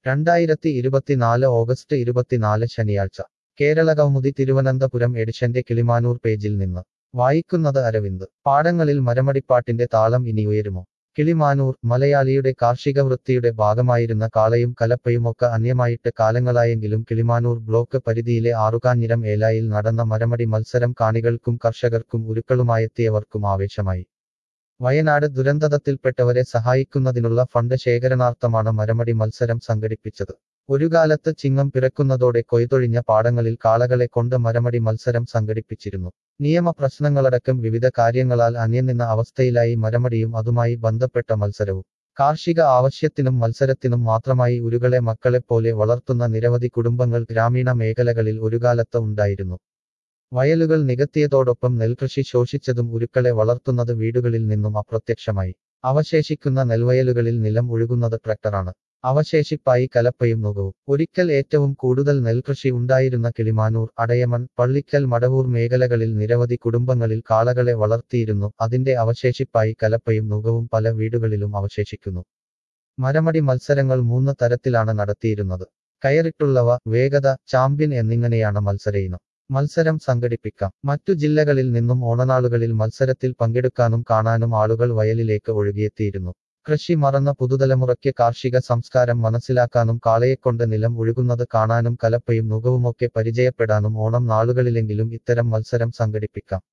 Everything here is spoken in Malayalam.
രണ്ടായിരത്തി ഇരുപത്തിനാല് ഓഗസ്റ്റ് ഇരുപത്തിനാല് ശനിയാഴ്ച കേരള കൗമുദി തിരുവനന്തപുരം എഡിഷന്റെ കിളിമാനൂർ പേജിൽ നിന്ന് വായിക്കുന്നത് അരവിന്ദ് പാടങ്ങളിൽ മരമടിപ്പാട്ടിന്റെ താളം ഇനി ഉയരുമോ കിളിമാനൂർ മലയാളിയുടെ കാർഷിക വൃത്തിയുടെ ഭാഗമായിരുന്ന കാളയും കലപ്പയുമൊക്കെ അന്യമായിട്ട് കാലങ്ങളായെങ്കിലും കിളിമാനൂർ ബ്ലോക്ക് പരിധിയിലെ ആറുകാഞ്ഞിരം ഏലായിൽ നടന്ന മരമടി മത്സരം കാണികൾക്കും കർഷകർക്കും ഉരുക്കളുമായെത്തിയവർക്കും ആവേശമായി വയനാട് ദുരന്തത്തിൽപ്പെട്ടവരെ സഹായിക്കുന്നതിനുള്ള ഫണ്ട് ശേഖരണാർത്ഥമാണ് മരമടി മത്സരം സംഘടിപ്പിച്ചത് ഒരു കാലത്ത് ചിങ്ങം പിറക്കുന്നതോടെ കൊയ്തൊഴിഞ്ഞ പാടങ്ങളിൽ കാളകളെ കൊണ്ട് മരമടി മത്സരം സംഘടിപ്പിച്ചിരുന്നു നിയമ പ്രശ്നങ്ങളടക്കം വിവിധ കാര്യങ്ങളാൽ അന്യനിന്ന അവസ്ഥയിലായി മരമടിയും അതുമായി ബന്ധപ്പെട്ട മത്സരവും കാർഷിക ആവശ്യത്തിനും മത്സരത്തിനും മാത്രമായി ഉരുകളെ മക്കളെപ്പോലെ വളർത്തുന്ന നിരവധി കുടുംബങ്ങൾ ഗ്രാമീണ മേഖലകളിൽ ഒരുകാലത്ത് ഉണ്ടായിരുന്നു വയലുകൾ നികത്തിയതോടൊപ്പം നെൽകൃഷി ശോഷിച്ചതും ഉരുക്കളെ വളർത്തുന്നത് വീടുകളിൽ നിന്നും അപ്രത്യക്ഷമായി അവശേഷിക്കുന്ന നെൽവയലുകളിൽ നിലം ഒഴുകുന്നത് ട്രാക്ടറാണ് അവശേഷിപ്പായി കലപ്പയും നുകവും ഒരിക്കൽ ഏറ്റവും കൂടുതൽ നെൽകൃഷി ഉണ്ടായിരുന്ന കിളിമാനൂർ അടയമൺ പള്ളിക്കൽ മടവൂർ മേഖലകളിൽ നിരവധി കുടുംബങ്ങളിൽ കാളകളെ വളർത്തിയിരുന്നു അതിന്റെ അവശേഷിപ്പായി കലപ്പയും നുകവും പല വീടുകളിലും അവശേഷിക്കുന്നു മരമടി മത്സരങ്ങൾ മൂന്ന് തരത്തിലാണ് നടത്തിയിരുന്നത് കയറിട്ടുള്ളവ വേഗത ചാമ്പ്യൻ എന്നിങ്ങനെയാണ് മത്സരയിനം മത്സരം സംഘടിപ്പിക്കാം മറ്റു ജില്ലകളിൽ നിന്നും ഓണനാളുകളിൽ മത്സരത്തിൽ പങ്കെടുക്കാനും കാണാനും ആളുകൾ വയലിലേക്ക് ഒഴുകിയെത്തിയിരുന്നു കൃഷി മറന്ന പുതുതലമുറയ്ക്ക് കാർഷിക സംസ്കാരം മനസ്സിലാക്കാനും കാളയെക്കൊണ്ട് നിലം ഒഴുകുന്നത് കാണാനും കലപ്പയും നുകവുമൊക്കെ പരിചയപ്പെടാനും ഓണം നാളുകളിലെങ്കിലും ഇത്തരം മത്സരം സംഘടിപ്പിക്കാം